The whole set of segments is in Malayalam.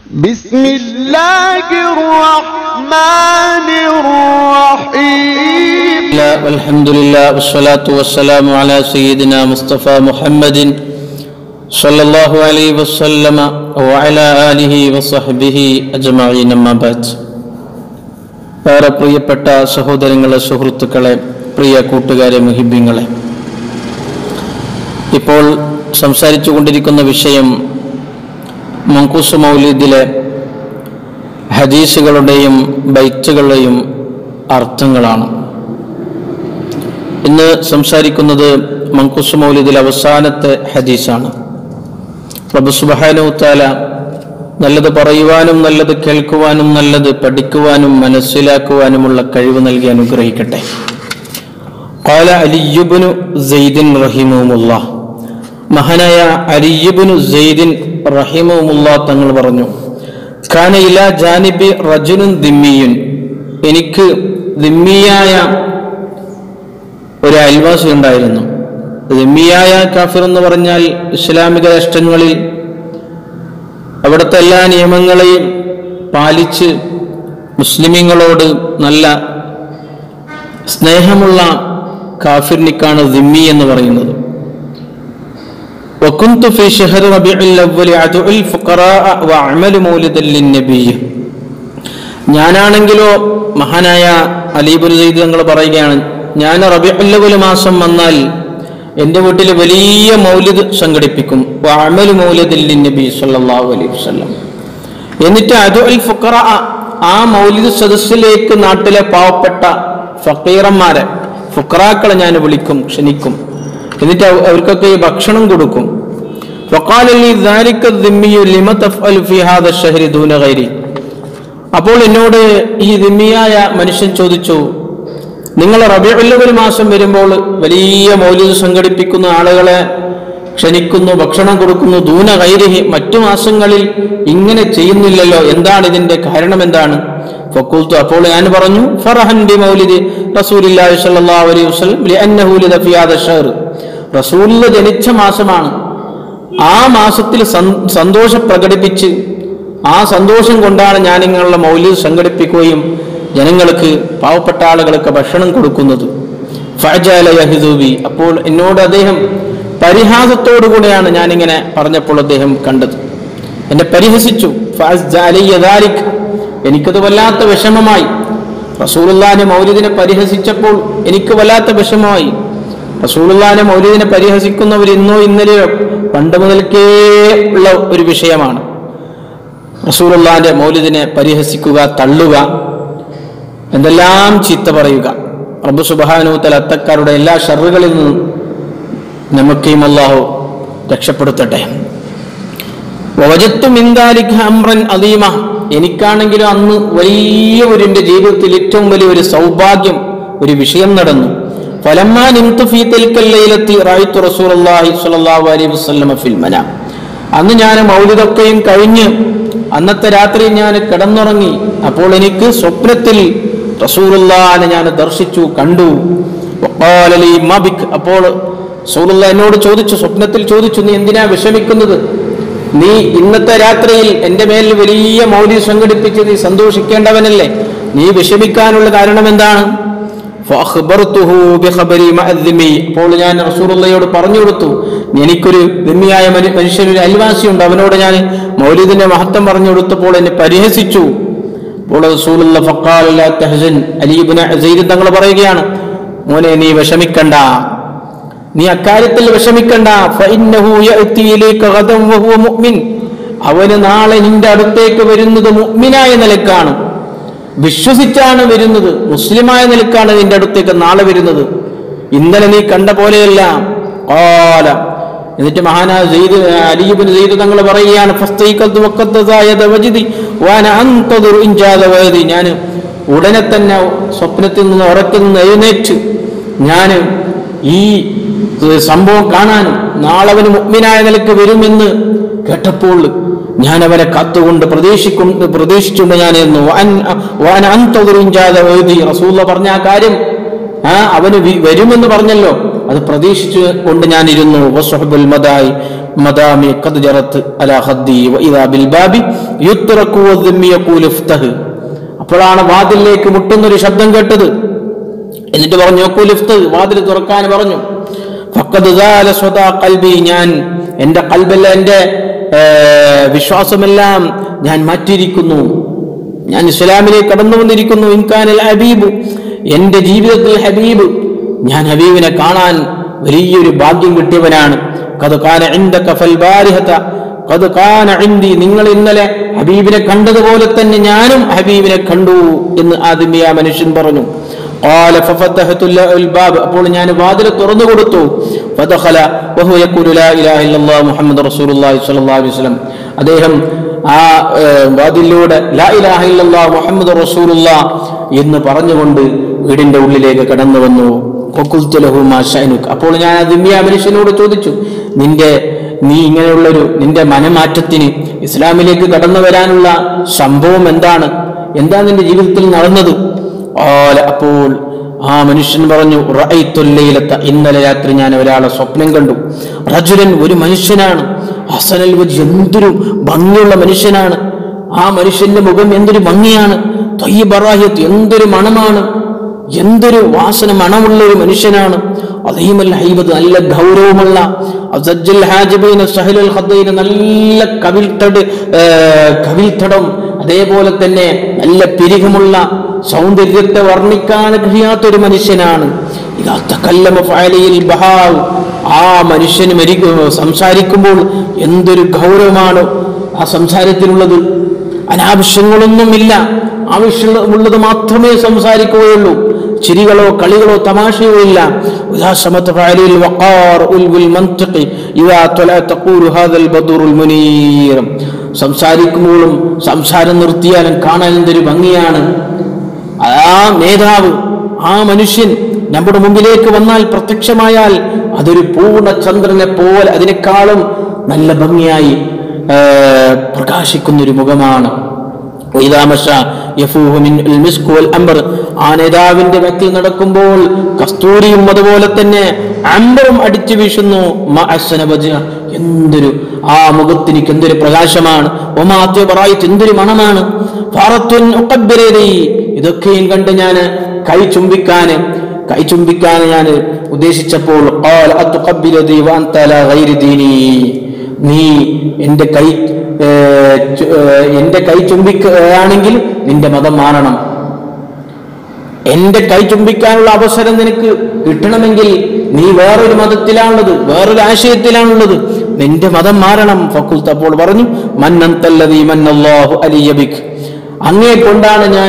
بسم الله الرحمن الرحيم لا والحمد لله والصلاة والسلام على سيدنا مصطفى محمد صلى الله عليه وسلم وعلى آله وصحبه أجمعين أما بعد ഏറെ പ്രിയപ്പെട്ട സഹോദരങ്ങളെ സുഹൃത്തുക്കളെ പ്രിയ കൂട്ടുകാരെ മുഹിബ്യങ്ങളെ ഇപ്പോൾ സംസാരിച്ചു കൊണ്ടിരിക്കുന്ന വിഷയം മങ്കൂസ് മൗലീദിലെ ഹദീസുകളുടെയും ബൈത്തുകളുടെയും അർത്ഥങ്ങളാണ് ഇന്ന് സംസാരിക്കുന്നത് മങ്കൂസ് മൗലിദിൽ അവസാനത്തെ ഹദീസാണ് പ്രഭു സുബാനുത്താല നല്ലത് പറയുവാനും നല്ലത് കേൾക്കുവാനും നല്ലത് പഠിക്കുവാനും മനസ്സിലാക്കുവാനുമുള്ള കഴിവ് നൽകി അനുഗ്രഹിക്കട്ടെ قال علي بن زيد رحمه الله മഹാനായ അലിയുബിനു സെയ്ദിൻ റഹിമുല്ല തങ്ങൾ പറഞ്ഞു ഖാന ഇല ജാനിബി റജുനുൻ ദിമ്മിയുൻ എനിക്ക് ദിമ്മിയായ ഒരു അയൽവാസി ഉണ്ടായിരുന്നു ദിമ്മിയായ കാഫിർ എന്ന് പറഞ്ഞാൽ ഇസ്ലാമിക രാഷ്ട്രങ്ങളിൽ അവിടുത്തെ എല്ലാ നിയമങ്ങളെയും പാലിച്ച് മുസ്ലിമീങ്ങളോട് നല്ല സ്നേഹമുള്ള കാഫിറിനിക്കാണ് ദിമ്മി എന്ന് പറയുന്നത് وكنت في شهر ربيع الأول أدعو الفقراء وأعمل مولدا للنبي ഞാനാണെങ്കിലോ മഹാനായ അലീബുൽ സെയ്ദ് തങ്ങൾ പറയുകയാണ് ഞാൻ റബിഉല്ലവൽ മാസം വന്നാൽ എൻ്റെ വീട്ടിൽ വലിയ മൗലിദ് സംഘടിപ്പിക്കും അമൽ മൗലിദിൽ നബി സല്ലല്ലാഹു അലൈഹി വസല്ലം എന്നിട്ട് അദു അൽ ഫുഖറ ആ മൗലിദ് സദസ്സിലേക്ക് നാട്ടിലെ പാവപ്പെട്ട ഫക്കീറന്മാരെ ഫുഖറാക്കളെ ഞാൻ വിളിക്കും ക്ഷണിക്കും എന്നിട്ട് അവ- അവർക്കൊക്കെ ഈ ഭക്ഷണം കൊടുക്കും فقال لي ذلك الذمي لم تفعل في هذا الشهر دون غيري അപ്പോൾ എന്നോട് ഈ ദിമ്മിയായ മനുഷ്യൻ ചോദിച്ചു നിങ്ങൾ റബിയുല്ലവൽ മാസം വരുമ്പോൾ വലിയ മൗലിക സംഘടിപ്പിക്കുന്ന ആളുകളെ ക്ഷണിക്കുന്നു ഭക്ഷണം കൊടുക്കുന്നു ദൂന കൈരിഹി മറ്റു മാസങ്ങളിൽ ഇങ്ങനെ ചെയ്യുന്നില്ലല്ലോ എന്താണ് ഇതിന്റെ കാരണം എന്താണ് ഫക്കൂത്തു അപ്പോൾ ഞാൻ പറഞ്ഞു ഫറഹൻ ബി മൗലിദ് റസൂലില്ലാഹി സ്വല്ലല്ലാഹു അലൈഹി വസല്ലം ലിഅന്നഹു ലിദഫിയാദ ഷഹർ റസൂലിന് ജനിച്ച മാസമാണ് ആ മാസത്തിൽ സന്- സന്തോഷം പ്രകടിപ്പിച്ച് ആ സന്തോഷം കൊണ്ടാണ് ഞാൻ ഇങ്ങനെയുള്ള മൗലിക സംഘടിപ്പിക്കുകയും ജനങ്ങൾക്ക് പാവപ്പെട്ട ആളുകൾക്ക് ഭക്ഷണം കൊടുക്കുന്നത് ഫഅജാല യഹ്ദൂബി അപ്പോൾ എന്നോട് അദ്ദേഹം പരിഹാസത്തോടു കൂടെയാണ് ഞാനിങ്ങനെ പറഞ്ഞപ്പോൾ അദ്ദേഹം കണ്ടത് എന്നെ പരിഹസിച്ചു ഫഅസ്ജാലിയ ദാലിക്. എനിക്കത് വല്ലാത്ത വിഷമമായി റസൂലുള്ളാഹിന്റെ മൗലിദിനെ പരിഹസിച്ചപ്പോൾ എനിക്ക് വല്ലാത്ത വിഷമമായി റസൂലുള്ളാഹിന്റെ മൗലിദിനെ പരിഹസിക്കുന്നവർ ഇന്നോ ഇന്നലെയോ പണ്ട് മുതൽക്കേ ഉള്ള ഒരു വിഷയമാണ് റസൂലുള്ളാഹിന്റെ മൗലിദിനെ പരിഹസിക്കുക തള്ളുക എന്തെല്ലാം ചീത്ത പറയുക റബ്ബു സുബാനുത്തൽ അത്തക്കാരുടെ എല്ലാ ഷറുകളിൽ നിന്നും നമുക്കെയും അള്ളാഹു രക്ഷപ്പെടുത്തട്ടെ വജത്തു മിന്താലിഖ് അമ്രൻ അദീമ എനിക്കാണെങ്കിലും അന്ന് വലിയ ഒരു എൻ്റെ ജീവിതത്തിൽ ഏറ്റവും വലിയ ഒരു സൗഭാഗ്യം ഒരു വിഷയം നടന്നു ഫലമ്മാ നിംതു ഫീ തിൽക്കൽ ലൈലത്തി റഅയ്തു റസൂലുള്ളാഹി സ്വല്ലല്ലാഹു അലൈഹി വസല്ലമ ഫിൽ മനാം അന്ന് ഞാൻ മൗലിദൊക്കെയും കഴിഞ്ഞ് അന്നത്തെ രാത്രി ഞാൻ കിടന്നുറങ്ങി അപ്പോൾ എനിക്ക് സ്വപ്നത്തിൽ റസൂലുള്ളാഹിനെ ഞാൻ ദർശിച്ചു കണ്ടു വഖാല ലീ മാ ബിക് അപ്പോൾ റസൂലുള്ള എന്നോട് ചോദിച്ചു സ്വപ്നത്തിൽ ചോദിച്ചു നീ എന്തിനാ വിഷമിക്കുന്നത് നീ ഇന്നത്തെ രാത്രിയിൽ എൻ്റെ മേൽ വലിയ മൗലി സംഘടിപ്പിച്ച് നീ സന്തോഷിക്കേണ്ടവനല്ലേ നീ വിഷമിക്കാനുള്ള കാരണം എന്താണ് ഫഅഖ്ബർതുഹു ബിഖബരി മഅദ്ദിമി. അപ്പോൾ ഞാൻ റസൂലുള്ളയോട് പറഞ്ഞു കൊടുത്തു എനിക്കൊരു ദിമ്മിയായ മനു- മനുഷ്യൻ ഒരു അയൽവാസിയുണ്ട് അവനോട് ഞാൻ മൗലിദിന്റെ മഹത്വം പറഞ്ഞു കൊടുത്തപ്പോൾ എന്നെ പരിഹസിച്ചു അപ്പോൾ റസൂലുള്ള ഫഖാല ലാ തഹ്സൻ അലി ഇബ്നു സൈദ് തങ്ങൾ പറയുകയാണ് മോനെ നീ വിഷമിക്കണ്ട നീ അക്കാര്യത്തിൽ വിഷമിക്കണ്ട ഫഇന്നഹു യഅതി ഇലൈക ഗദൻ വഹുവ മുഅ്മിൻ അവന് നാളെ നിന്റെ അടുത്തേക്ക് വരുന്നത് മുഅ്മിനായ നിലക്കാണ് വിശ്വസിച്ചാണ് വരുന്നത് മുസ്ലിമായ നിലക്കാണ് നിന്റെ അടുത്തേക്ക് നാളെ വരുന്നത് ഇന്നലെ നീ കണ്ട പോലെയല്ല ഖാല എന്നിട്ട് മഹാനായ സെയ്ദ് അലീബിൻ സെയ്ദ് തങ്ങൾ പറയുകയാണ് ഫസ്തൈഖൽതു വഖദ്ദ സായദ വജ്ദി വാന അൻതദിറു ഇൻജാദ വയദി ഞാൻ ഉടനെ തന്നെ സ്വപ്നത്തിൽ നിന്ന് ഉറക്കിൽ നിന്ന് എഴുന്നേറ്റ് ഞാൻ ഈ സംഭവം കാണാനും നാളെ അവന് മുഗ്മിനായ നിലക്ക് വരുമെന്ന് കേട്ടപ്പോൾ ഞാൻ അവനെ കാത്തുകൊണ്ട് പ്രതീക്ഷിക്കൊണ്ട് പ്രതീക്ഷിച്ചുകൊണ്ട് ഞാൻ ഇരുന്നു റസൂല്ല പറഞ്ഞ ആ കാര്യം ആ അവന് വി- വരുമെന്ന് പറഞ്ഞല്ലോ അത് പ്രതീക്ഷിച്ചു കൊണ്ട് ഞാൻ ഇരുന്നു വസ്ഹബുൽ മദായി മദാമി ഖദ് ജറത്ത് അലാ ഖദ്ദി വഇദാ ബിൽ ബാബി യുത്രഖു വദ്മി യഖൂൽ ഇഫ്തഹ് അപ്പോഴാണ് വാതിലിലേക്ക് മുട്ടുന്നൊരു ശബ്ദം കേട്ടത് എന്നിട്ട് പറഞ്ഞു യഖൂൽ ഇഫ്തഹ് വാതിൽ തുറക്കാൻ പറഞ്ഞു ഫഖദ് സാല സ്വദാ ഖൽബി ഞാൻ എൻ്റെ കൽബല്ല എൻ്റെ ഏർ, വിശ്വാസമെല്ലാം ഞാൻ മാറ്റിയിരിക്കുന്നു ഞാൻ ഇസ്ലാമിലേക്ക് കടന്നു വന്നിരിക്കുന്നു ഇൻകാനൽ ഹബീബ് എൻ്റെ ജീവിതത്തിൽ ഹബീബ് ഞാൻ ഹബീബിനെ കാണാൻ വലിയൊരു ഭാഗ്യം കിട്ടിയവനാണ് കത് കാന ഇൻദക ഫൽ ബാരിഹത കത് കാന ഇൻദി നിങ്ങൾ ഇന്നലെ ഹബീബിനെ കണ്ടതുപോലെ തന്നെ ഞാനും ഹബീബിനെ കണ്ടു എന്ന് ആദ്യമേ ആ മനുഷ്യൻ പറഞ്ഞു قال ففتحت له الباب അപ്പോൾ ഞാൻ വാതിൽ തുറന്നു കൊടുത്തു فدخل وهو يقول لا اله الا الله محمد رسول الله صلى الله عليه وسلم അദ്ദേഹം ആ ഏർ, വാതിലിലൂടെ ലാ ഇലാഹ ഇല്ലല്ലാഹ് മുഹമ്മദ് റസൂലുള്ള എന്ന് പറഞ്ഞുകൊണ്ട് വീടിന്റെ ഉള്ളിലേക്ക് കടന്നു വന്നു വഖുൽതു ലഹു മാ ശഅനുക. അപ്പോൾ ഞാൻ ആ ദിമ്യ മനുഷ്യനോട് ചോദിച്ചു നിന്റെ നീ ഇങ്ങനെയുള്ളൊരു നിന്റെ മനമാറ്റത്തിന് ഇസ്ലാമിലേക്ക് കടന്നു വരാനുള്ള സംഭവം എന്താണ് എന്താ നിന്റെ ജീവിതത്തിൽ നടന്നത് ഓല അപ്പോൾ ആ മനുഷ്യൻ പറഞ്ഞു റഅയ്തുല്ലൈലത്ത ഇന്നലെ രാത്രി ഞാൻ ഒരാളെ സ്വപ്നം കണ്ടു റജുലൻ ഒരു മനുഷ്യനാണ് ഹസനൽ വജ് എന്തൊരു ഭംഗിയുള്ള മനുഷ്യനാണ് ആ മനുഷ്യന്റെ മുഖം എന്തൊരു ഭംഗിയാണ് തൊയ്യബറാഹിയത്ത് എന്തൊരു മണമാണ് എന്തൊരു വാസന മണമുള്ള ഒരു മനുഷ്യനാണ് അതീമൽ ഹൈബത്ത് നല്ല ഗൗരവമുള്ള അസജ്ജൽ ഹാജിബീന് സഹലുൽ ഖദ്ദീന് നല്ല കവിൽത്തട് ഏർ, കവിൽത്തടം അതേപോലെ തന്നെ നല്ല പിരികമുള്ള സൗന്ദര്യത്തെ വർണ്ണിക്കാൻ കഴിയാത്തൊരു മനുഷ്യനാണ് ഇതാ തകല്ലമ ഫഅലിയിൽ ബഹാവ് ആ മനുഷ്യന് മരി സംസാരിക്കുമ്പോൾ എന്തൊരു ഗൗരവമാണ് ആ സംസാരത്തിലുള്ളത് അനാവശ്യങ്ങളൊന്നുമില്ല ആവശ്യമുള്ളത് മാത്രമേ സംസാരിക്കുകയുള്ളൂ ചിരികളോ കളികളോ തമാശയോ ഇല്ല ഉദാസമത്ത് ഫഅലിൽ വഖാർ ഉൽബുൽ മൻതിഖി ഇദാ തല തഖൂലു ഹാദൽ ബദറുൽ മുനീർ സംസാരിക്കുമ്പോഴും സംസാരം നിർത്തിയാലും കാണാൻ എന്തൊരു ഭംഗിയാണ് ആ നേതാവ് ആ മനുഷ്യൻ നമ്മുടെ മുമ്പിലേക്ക് വന്നാൽ പ്രത്യക്ഷമായാൽ അതൊരു പൂർണ്ണ ചന്ദ്രനെ പോലെ അതിനേക്കാളും നല്ല ഭംഗിയായി ആ, പ്രകാശിക്കുന്ന ഒരു മുഖമാണ് وإذا مشى يفوه من المسك والأنبر ആ നേതാവിന്റെ വ്യക്തി നടക്കുമ്പോൾ കസ്തൂരിയും അതുപോലെ തന്നെ അമ്പറും അടിച്ചു വീശുന്നു മഅസ്സന വജ്ഹ. എന്തൊരു ആ മുഖത്തിനിക്ക് എന്തൊരു പ്രകാശമാണ് ഒമാത്യ പറയിട്ട് എന്തൊരു മണമാണ് ഫാറത്തുൻ ഉഖബ്ബിറേദി. ഇതൊക്കെയും കണ്ട് ഞാൻ കൈ ചുംബിക്കാന് കൈ ചുംബിക്കാൻ ഞാൻ ഉദ്ദേശിച്ചപ്പോൾ ഖാല അത്തുഖബ്ബിലദി വഅൻത അലാ ഗൈരി ദീനി നീ എൻ്റെ കൈ ഏ, ചു- ഏ, എൻ്റെ കൈ ചുംബിക്കുകയാണെങ്കിൽ നിന്റെ മതം മാറണം എന്റെ കൈ ചുംബിക്കാനുള്ള അവസരം നിനക്ക് കിട്ടണമെങ്കിൽ നീ വേറൊരു മതത്തിലാണുള്ളത് വേറൊരു ആശയത്തിലാണുള്ളത് നിന്റെ മതം മാറണം ഫക്കുൽത്ത് അപ്പോൾ പറഞ്ഞു മന്നന്തല്ലതീ മന്നല്ലാഹു അലിയബിക് അങ്ങേ കൊണ്ടാണ് ഞാൻ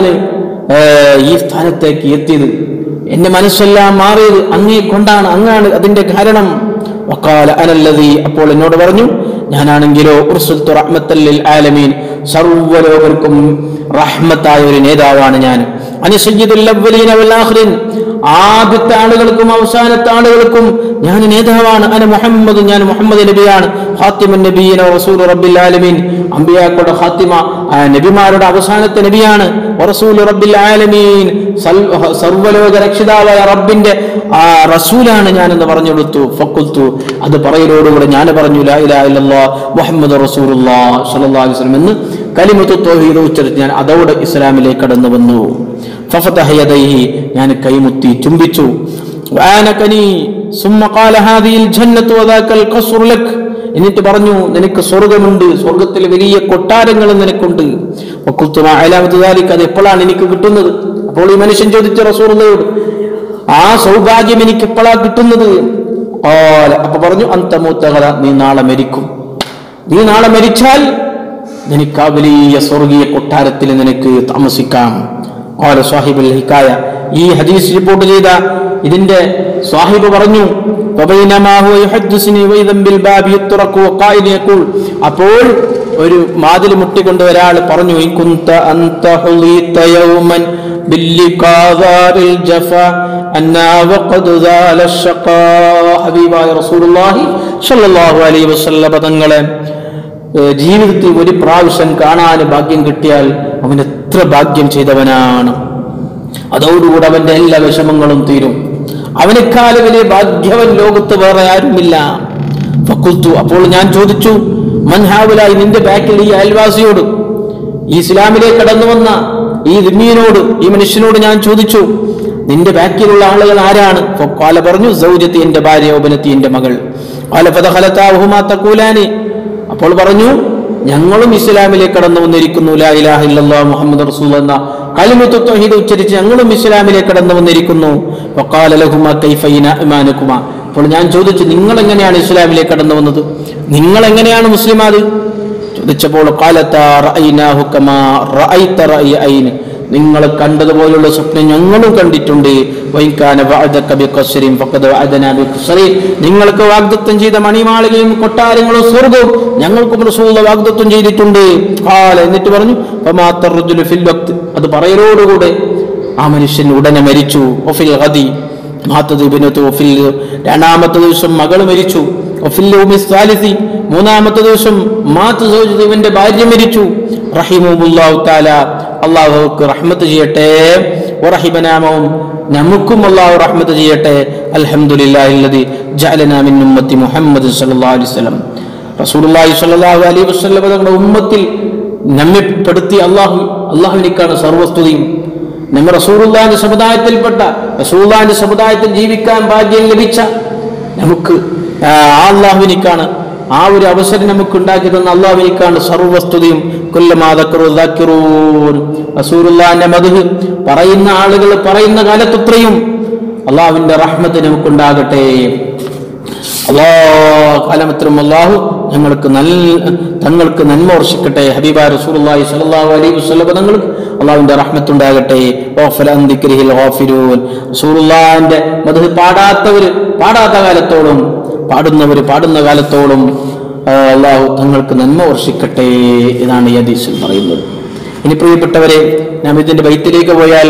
ഈ സ്ഥാനത്തേക്ക് എത്തിയത് എന്റെ മനസ്സെല്ലാം മാറിയത് അങ്ങേ കൊണ്ടാണ് അങ്ങാണ് അതിന്റെ കാരണം വക്കാല അനല്ലതി അപ്പോൾ എന്നോട് പറഞ്ഞു ഞാനാണെങ്കിലോ ഉർസുൽത്തു റഹ്മത്തല്ലിൽ ആലമീൻ സർവ്വലോകർക്കും റഹ്മത്തായ ഒരു നേതാവാണ് ഞാൻ അനി സയ്യിദുൽ അവ്വലീന വൽ ആഖിരീൻ ആദ്യത്തെ ആളുകൾക്കും അവസാനത്തെ ആളുകൾക്കും ഞാൻ നേതാവാണ് അന മുഹമ്മദ് ഞാൻ മുഹമ്മദ് നബിയാണ് ഖാത്തിമുൻ നബിയീന റസൂൽ റബ്ബിൽ ആലമീൻ അമ്പിയാക്കളുടെ ഖാത്തിമ ആ നബിമാരുടെ അവസാനത്തെ നബിയാണ് റസൂൽ റബ്ബിൽ ആലമീൻ സൽ- സർവ്വലോക രക്ഷിതാവായ റബ്ബിന്റെ ആ റസൂലാണ് ഞാൻ എന്ന് പറഞ്ഞു കൊടുത്തു ഫക്കുൽത്തു അത് പറയലോടുകൂടെ ഞാൻ പറഞ്ഞു ലാ ഇലാഹ ഇല്ലല്ലാഹ് മുഹമ്മദ് റസൂലുള്ളാഹ് സ്വല്ലല്ലാഹു അലൈഹി വസല്ലം എന്ന് കലിമത്തു തൗഹീദ് ഉച്ചരിച്ച് ഞാൻ അതോടെ ഇസ്ലാമിലേക്ക് കടന്നു വന്നു ഫഫതഹ യദൈഹി ഞാൻ കൈമുത്തി ചുംബിച്ചു വആനകനി സുമ്മ ഖാല ഹാദിഹിൽ ജന്നത്തു വദാകൽ ഖസ്റു ലക് എന്നിട്ട് പറഞ്ഞു നിനക്ക് സ്വർഗമുണ്ട് സ്വർഗത്തിൽ വലിയ കൊട്ടാരങ്ങൾ നിനക്കുണ്ട് വഖുൽതു മാ അലാമത്തു ദാലിക അത് എപ്പോഴാണ് എനിക്ക് കിട്ടുന്നത് അപ്പോൾ ഈ മനുഷ്യൻ ചോദിച്ച റസൂലുള്ളയോട് ആ സൗഭാഗ്യം എനിക്ക് എപ്പോഴാ കിട്ടുന്നത് ഖാല അപ്പൊ പറഞ്ഞു അന്ത മൂത്തകല നീ നാളെ മരിക്കും നീ നാളെ മരിച്ചാൽ നിനക്ക് ആ വലിയ സ്വർഗീയ കൊട്ടാരത്തിൽ നിനക്ക് താമസിക്കാം ഓല സാഹിബുൽ ഹിക്കായ ഈ ഹദീസ് റിപ്പോർട്ട് ചെയ്ത ഇതിന്റെ സാഹിബ് പറഞ്ഞു وبينما هو يحدثني وإذا بالباب يطرق وقائل يقول അപ്പോൾ ഒരു വാതിൽ മുട്ടിക്കൊണ്ട് ഒരാൾ പറഞ്ഞു "ഇൻ കുന്ത അന്ത ഹുളീത യൗമൻ باللقاذار الجفا أنا وقد ذال الشقاء ഹബീബായ റസൂലുള്ളാഹി സ്വല്ലല്ലാഹു അലൈഹി വസല്ലം തങ്ങളെ ഏഹ് ജീവിതത്തിൽ ഒരു പ്രാവശ്യം കാണാൻ ഭാഗ്യം കിട്ടിയാൽ അവൻ എത്ര ഭാഗ്യം ചെയ്തവനാണ് അതോടുകൂടെ അവന്റെ എല്ലാ വിഷമങ്ങളും തീരും അവനേക്കാൾ വലിയ ഭാഗ്യവൻ ലോകത്ത് വേറെ ആരുമില്ല ഫക്കുൽത്തു അപ്പോൾ ഞാൻ ചോദിച്ചു മൻഹാവുലായി നിന്റെ ബാക്കിൽ ഈ അയൽവാസിയോട് ഈ ഇസ്ലാമിലേക്ക് കടന്നു വന്ന ഈ ദിമ്മീനോട് ഈ മനുഷ്യനോട് ഞാൻ ചോദിച്ചു നിന്റെ ബാക്കിലുള്ള ആളുകൾ ആരാണ് കാല പറഞ്ഞു സൗജത്തി എന്റെ ഭാര്യ ഓപനത്തി എന്റെ മകൾ കാല ഫതഖലത്താഹുമാ തഖൂലാനി അപ്പോൾ പറഞ്ഞു ഞങ്ങളും ഇസ്ലാമിലേക്ക് കടന്നു വന്നിരിക്കുന്നു ലാ ഇലാഹ ഇല്ലല്ലാഹ് മുഹമ്മദ് റസൂൽ എന്ന കലിമത്തു തൗഹീദ് ഉച്ചരിച്ച് ഞങ്ങളും ഇസ്ലാമിലേക്ക് കടന്നു വന്നിരിക്കുന്നു വഖാല ലഹുമാ കൈഫ ഇമാനുകുമാ അപ്പോൾ ഞാൻ ചോദിച്ചു നിങ്ങൾ എങ്ങനെയാണ് ഇസ്ലാമിലേക്ക് കടന്നു വന്നത് നിങ്ങൾ എങ്ങനെയാണ് മുസ്ലിമാത് ചോദിച്ചപ്പോൾ കാലത്താ റഅയ്നാഹു കമാ റഅയ്ത റഅയ്ന നിങ്ങൾ കണ്ടതുപോലുള്ള സ്വപ്നം ഞങ്ങളും കണ്ടിട്ടുണ്ട് വൈകാന വഅദക ബിഖസ്രിൻ ഫഖദ് വഅദനാ ബിഖസ്രി നിങ്ങൾക്ക് വാഗ്ദത്തം ചെയ്ത മണിമാളികയും കൊട്ടാരങ്ങളും സ്വർഗവും ഞങ്ങൾക്കും റസൂൽ വാഗ്ദത്തം ചെയ്തിട്ടുണ്ട് കാല എന്നിട്ട് പറഞ്ഞു ഫമാ തർജുലു ഫിൽ വഖ്ത് അത് പറയലോടുകൂടെ ആ മനുഷ്യൻ ഉടനെ മരിച്ചു ഒഫിൽ ഗദി മാത്തത് ഇബ്നത്തു ഒഫിൽ രണ്ടാമത്തെ ദിവസം മകൾ മരിച്ചു ഒഫിൽ യൗമി സാലിസി മൂന്നാമത്തെ ദിവസം മാത്ത് സൗജ് ഇവന്റെ ഭാര്യ മരിച്ചു റഹിമുല്ലാഹു താല അള്ളാഹുക്ക് റഹ്മത്ത് ചെയ്യട്ടെ വറഹിബനാമവും നമുക്കും അള്ളാഹു റഹ്മത്ത് ചെയ്യട്ടെ അൽഹംദുലില്ലാഹില്ലദി ജഅലനാ മിൻ ഉമ്മത്തി മുഹമ്മദ് സല്ലല്ലാഹു അലൈഹി വസല്ലം റസൂലുള്ളാഹി സ്വല്ലല്ലാഹു അലൈഹി വസല്ലം തങ്ങളുടെ ഉമ്മത്തിൽ നമ്മെ പെടുത്തി അള്ളാഹു അള്ളാഹുവിനേക്കാണ് സർവസ്തുതിയും നമ്മ റസൂറുല്ലാന്റെ സമുദായത്തിൽപ്പെട്ട റസൂറുല്ലാന്റെ സമുദായത്തിൽ ജീവിക്കാൻ ഭാഗ്യം ലഭിച്ച നമുക്ക് ആ അള്ളാഹുവിനിക്കാണ് ആ ഒരു അവസരം നമുക്ക് ഉണ്ടാക്കി തന്ന അള്ളാഹുവിനിക്കാണ് സർവസ്തുതിയും കൊല്ലമാതക്കറൂൻ റസൂറുല്ലാന്റെ മധു പറയുന്ന ആളുകൾ പറയുന്ന കാലത്തത്രയും അള്ളാഹുവിന്റെ റഹ്മത്ത് നമുക്കുണ്ടാകട്ടെ അള്ളാ കാലമത്രം അള്ളാഹു ഞങ്ങൾക്ക് നല്ല തങ്ങൾക്ക് നന്മ വർഷിക്കട്ടെ ഹബീബ റസൂലുള്ളാഹി സ്വല്ലല്ലാഹു അലൈഹി വസല്ലം തങ്ങൾക്ക് അള്ളാഹുവിന്റെ റഹ്മത്തുണ്ടാകട്ടെ ഗഫല അൻ ദിക്രിഹിൽ ഗാഫിലൂൻ റസൂലുള്ളാഹിന്റെ മദ്ഹ് പാടാത്തവര് പാടാത്ത കാലത്തോളം പാടുന്നവര് പാടുന്ന കാലത്തോളം ആ, അള്ളാഹു തങ്ങൾക്ക് നന്മ വർഷിക്കട്ടെ എന്നാണ് ഈ ഹദീസിൽ പറയുന്നത് ഇനി പ്രിയപ്പെട്ടവരെ നാം ഇതിന്റെ ബൈത്തിലേക്ക് പോയാൽ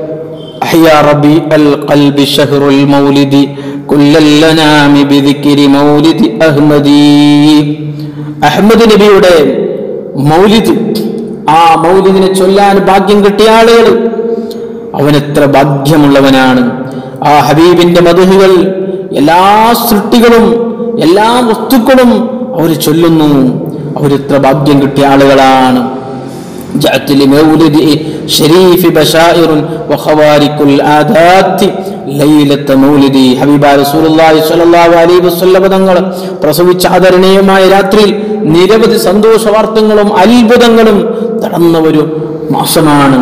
أحيا ربيع القلب شهر المولد كل الأنام بذكر مولد أحمدي അഹമ്മദ് നബിയുടെ മൗലിദ് ആ മൗലിദിനെ ചൊല്ലാൻ ഭാഗ്യം കിട്ടിയ ആളുകൾ അവൻ എത്ര ഭാഗ്യമുള്ളവനാണ് ആ ഹബീബിന്റെ മധുഹുകൾ എല്ലാ സൃഷ്ടികളും എല്ലാ വസ്തുക്കളും അവർ ചൊല്ലുന്നു അവരെത്ര ഭാഗ്യം കിട്ടിയ ആളുകളാണ് جاءت لمولد شريف بشائر وخوارق العادات ലൈലത്ത മൗലിദി ഹബീബ റസൂലുള്ളാഹി സ്വല്ലല്ലാഹു അലൈഹി വസല്ലം തങ്ങൾ പ്രസവിച്ച ആദരണീയമായ രാത്രിയിൽ നിരവധി സന്തോഷ വാർത്തകളും അത്ഭുതങ്ങളും നടന്ന ഒരു മാസമാണ്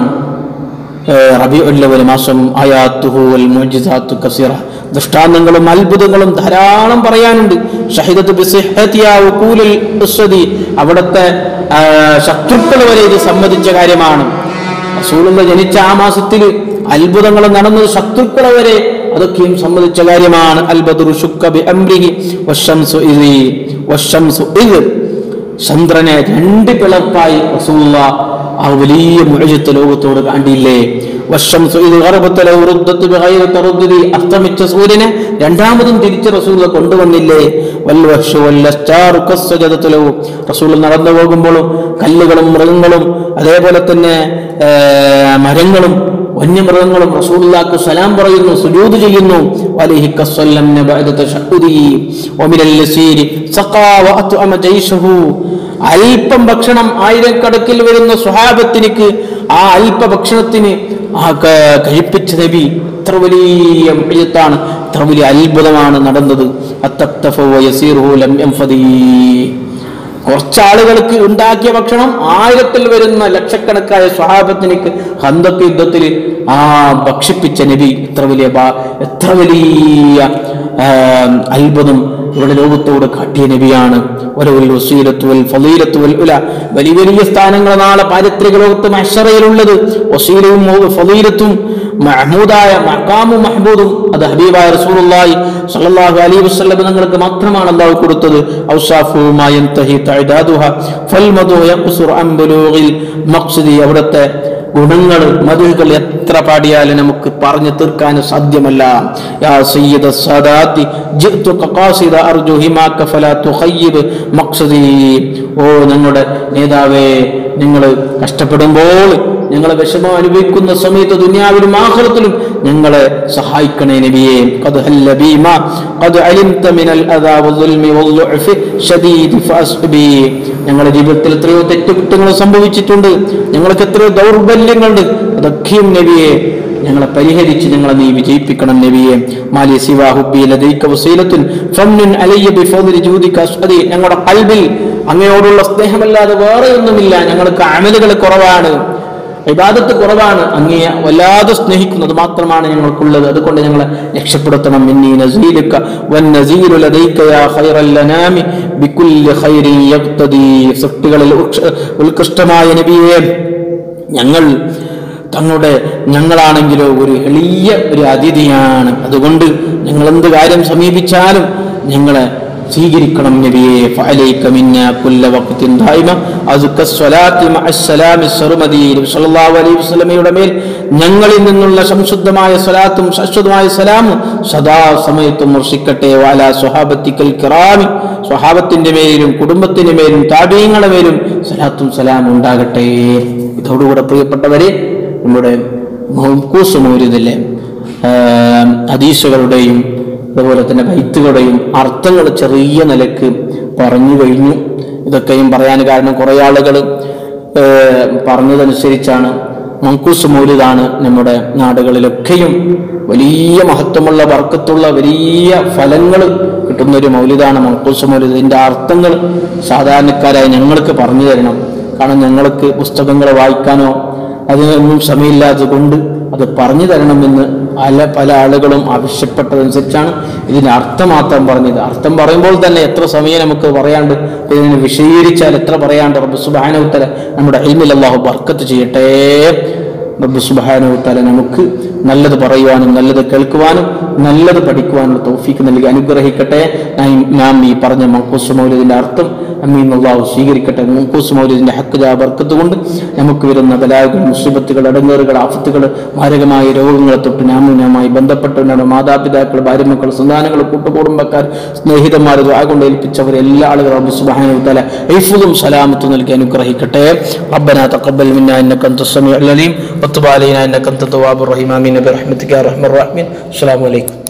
റബിഉല്ലവൽ മാസം ആയാത്തുഹു വൽ മുഅ്ജിസാത്തു കസീറ ദൃഷ്ടാന്തങ്ങളും അത്ഭുതങ്ങളും ധാരാളം പറയാനുണ്ട് ഷഹിദത്ത് ബിസിഹ്ഹതിയാ വഖൂലുൽ ഉസ്സദി അവിടുത്തെ ആ, ശത്രുക്കൾ വരെ ഇത് സമ്മതിച്ച കാര്യമാണ് റസൂലുള്ള ജനിച്ച ആ മാസത്തിൽ അത്ഭുതങ്ങൾ നടന്നത് ശത്രുക്കളെ വരെ അതൊക്കെയും സമ്മതിച്ച കാര്യമാണ് അൽബദുറു ശുക്ക ബി അംരിഹി വശംസു ഇദി വശംസു ഇദ് ചന്ദ്രനെ രണ്ട് പിളർപ്പായി റസൂലുള്ള ആ വലിയ മുഴജത്ത് ലോകത്തോട് കാണ്ടില്ലേ വശംസു ഇദ് ഗർബത്ത് ലൗ റുദ്ദത്ത് ബിഗൈരി തറുദ്ദി അസ്തമിച്ച സൂര്യനെ രണ്ടാമതും തിരിച്ച് റസൂലുള്ള കൊണ്ടുവന്നില്ലേ വൽ വഹ്ഷു വൽ അസ്റ്റാറു കസ്സജദത്തു ലഹു റസൂൽ നടന്നു പോകുമ്പോഴും കല്ലുകളും മൃഗങ്ങളും അതേപോലെ തന്നെ ആ, മരങ്ങളും വന്യമൃഗങ്ങളും റസൂലുള്ളാക്ക് സലാം പറയുന്നു സുജൂദ് ചെയ്യുന്നു വലൈഹി കസ്സല്ലംന ബഅദ തശഹുദി വമിനൽ ലസീരി സഖാ വഅത്അമ ജൈശഹു അല്പം ഭക്ഷണം ആയിരക്കണക്കിൽ വരുന്ന സ്വഹാബത്തിനിക്ക് ആ അല്പ ഭക്ഷണത്തിന് ആ ക- കഴിപ്പിച്ച നബി ഇത്ര വലിയ മയ്യത്താണ് ഇത്ര വലിയ അത്ഭുതമാണ് നടന്നത് അത്തക്തഫു വയസീറുഹു ലം യൻഫദീ കുറച്ചാളുകൾക്ക് ഉണ്ടാക്കിയ ഭക്ഷണം ആയിരത്തിൽ വരുന്ന ലക്ഷക്കണക്കായ സ്വഹാബത്തിനിക്ക് ഹന്തക്ക് യുദ്ധത്തിൽ ആ ഭക്ഷിപ്പിച്ച നബി എത്ര വലിയ ബാ- എത്ര വലിയ ആ, അത്ഭുതം ഇവിടെ ലോകത്തോട് കാട്ടിയ നബിയാണ് വലവുൽ വസീലത്തു വൽ ഫളീലത്തു വൽ ഉല വലിയ വലിയ സ്ഥാനങ്ങൾ നാളെ പാരിത്രിക ലോകത്ത് മഹ്ശറയിലുള്ളത് വസീലവും ഫളീലത്തും മഹ്മൂദായ മഖാമും മഹ്മൂദും അത് ഹബീബായ റസൂലുള്ളാഹി സ്വല്ലല്ലാഹു അലൈഹി വസല്ലം നിങ്ങൾക്ക് മാത്രമാണ് അല്ലാഹു കൊടുത്തത് ഔസാഫു മാ യൻതഹി തഅദാദുഹ ഫൽമദു യഖ്സുർ അൻ ബുലൂഗിൽ മഖ്സദി അവിടുത്തെ ഗുണങ്ങൾ മധുകൾ എത്ര പാടിയാലും നമുക്ക് പറഞ്ഞു തീർക്കാൻ സാധ്യമല്ല യാ സയ്യിദ സാദാത്തി ജിഅ്തുക ഖാസിദ അർജു ഹിമാക ഫലാ തുഖയ്യിബ് മഖ്സദി ഓ ഞങ്ങളുടെ നേതാവേ നിങ്ങൾ കഷ്ടപ്പെടുമ്പോൾ ഞങ്ങളെ വിഷമം അനുഭവിക്കുന്ന സമയത്ത് ദുനിയാവിലും ആഖിറത്തിലും ഞങ്ങളെ സഹായിക്കണേ നബിയെ ഖദ് ഹല്ല ബീമ ഖദ് അലിംത മിനൽ അദാ വൽദുൽമി വൽദുഅഫി ഷദീദ് ഫഅസ്ബി ഞങ്ങളുടെ ജീവിതത്തിൽ എത്രയോ തെറ്റുകുറ്റങ്ങൾ സംഭവിച്ചിട്ടുണ്ട് ഞങ്ങൾക്ക് എത്രയോ ദൗർബല്യങ്ങളുണ്ട് അതൊക്കെയും നബിയെ ഞങ്ങളെ പരിഹരിച്ച് ഞങ്ങളെ നീ വിജയിപ്പിക്കണം നബിയെ മാലി സിവാ ഹുബ്ബി ലദൈക വസീലത്തുൻ ഫംനുൻ അലയ്യ ബിഫദ്ലി ജൂദിക അസ്അദി ഞങ്ങളുടെ കൽബിൽ അങ്ങയോടുള്ള സ്നേഹമല്ലാതെ വേറെ ഒന്നുമില്ല ഞങ്ങൾക്ക് അമലുകൾ കുറവാണ് ഇബാദത്ത് കുറവാണ് അങ്ങയെ വല്ലാതെ സ്നേഹിക്കുന്നത് മാത്രമാണ് ഞങ്ങൾക്കുള്ളത് അതുകൊണ്ട് ഞങ്ങളെ രക്ഷപ്പെടുത്തണം മിന്നി നസീലുക വൻ നസീലു ലദൈക യാ ഖൈറൽ ലനാമി ബികുല്ലി ഖൈരിൻ യഖ്തദി സൃഷ്ടികളിൽ ഉക്ഷ- ഉത്കൃഷ്ടമായ നബിയെ ഞങ്ങൾ തങ്ങളുടെ ഞങ്ങളാണെങ്കിലോ ഒരു എളിയ ഒരു അതിഥിയാണ് അതുകൊണ്ട് ഞങ്ങൾ എന്ത് കാര്യം സമീപിച്ചാലും ഞങ്ങളെ സ്വീകരിക്കണം നബിയെ ഫഅലൈക മിന്ന കുല്ല വഖത്തിൻ ദായിമ അസ്ക സ്വലാത്തി മഅസ്സലാമി സർമദി നബി സല്ലല്ലാഹു അലൈഹി വസല്ലമയുടെ മേൽ ഞങ്ങളിൽ നിന്നുള്ള സംശുദ്ധമായ സ്വലാത്തും ശാശ്വതമായ സലാമും സദാ സമയത്തും വർഷിക്കട്ടെ വാല സ്വഹാബത്തിക്കൽ കിറാമി സ്വഹാബത്തിന്റെ മേലും കുടുംബത്തിന്റെ മേലും താപീയങ്ങളുടെ മേലും സലാത്തും സലാമും ഉണ്ടാകട്ടെ ഇതോടുകൂടെ പ്രിയപ്പെട്ടവരെ നമ്മുടെ മൗക്കൂസ് മൗര്യതിലെ ഹദീസുകളുടെയും അതുപോലെ തന്നെ ബൈത്തുകളുടെയും അർത്ഥങ്ങൾ ചെറിയ നിലക്ക് പറഞ്ഞു കഴിഞ്ഞു ഇതൊക്കെയും പറയാൻ കാരണം കുറേ ആളുകൾ പറഞ്ഞതനുസരിച്ചാണ് മങ്കൂസ് മൗലിദാണ് നമ്മുടെ നാടുകളിലൊക്കെയും വലിയ മഹത്വമുള്ള വർക്കത്തുള്ള വലിയ ഫലങ്ങൾ കിട്ടുന്ന ഒരു മൗലിദാണ് മങ്കൂസ് മൗലിദ് ഇതിൻ്റെ അർത്ഥങ്ങൾ സാധാരണക്കാരായ ഞങ്ങൾക്ക് പറഞ്ഞു തരണം കാരണം ഞങ്ങൾക്ക് പുസ്തകങ്ങൾ വായിക്കാനോ അതിനൊന്നും സമയമില്ലാത്തത് കൊണ്ട് അത് പറഞ്ഞു തരണമെന്ന് പല പല ആളുകളും ആവശ്യപ്പെട്ടതനുസരിച്ചാണ് ഇതിന്റെ അർത്ഥം മാത്രം പറഞ്ഞത് അർത്ഥം പറയുമ്പോൾ തന്നെ എത്ര സമയം നമുക്ക് പറയാണ്ട് ഇപ്പൊ ഇതിനെ വിശദീകരിച്ചാൽ എത്ര പറയാണ്ട് റബ്ബ് സുബാനവുത്തല നമ്മുടെ എൽമിൽ അള്ളാഹു ബർക്കത്ത് ചെയ്യട്ടെ റബ്ബ് സുബാനവുത്തല നമുക്ക് നല്ലത് പറയുവാനും നല്ലത് കേൾക്കുവാനും നല്ലത് പഠിക്കുവാനുള്ള തൗഫീക്ക് നൽകി അനുഗ്രഹിക്കട്ടെ നാം- നാം ഈ പറഞ്ഞ മങ്കൂസ് മൗലിദിന്റെ അർത്ഥം അമ്മീൻ അള്ളാഹു സ്വീകരിക്കട്ടെ മങ്കൂസ് മൗലിദിന്റെ ഹക്കുജ ബർക്കത്ത് കൊണ്ട് നമുക്ക് വരുന്ന ബലാകൾ മുസീബത്തുകൾ അടങ്ങേറുകൾ ആഫത്തുകൾ മാരകമായ രോഗങ്ങളെ തൊട്ട് നാമും നാമായി ബന്ധപ്പെട്ടവരുടെ മാതാപിതാക്കൾ ഭാര്യമക്കൾ സന്താനങ്ങൾ കൂട്ടുകുടുംബക്കാർ സ്നേഹിതന്മാർ ദുആ കൊണ്ട് ഏൽപ്പിച്ചവർ എല്ലാ ആളുകളും റബ്ബ് സുബ്ഹാനഹു വതആല ഹൈഫുദും സലാമത്തും നൽകി അനുഗ്രഹിക്കട്ടെ ربنا تقبل منا انك انت السميع العليم وتب علينا انك انت التواب الرحيم امين برحمتك يا ارحم الراحمين السلام عليكم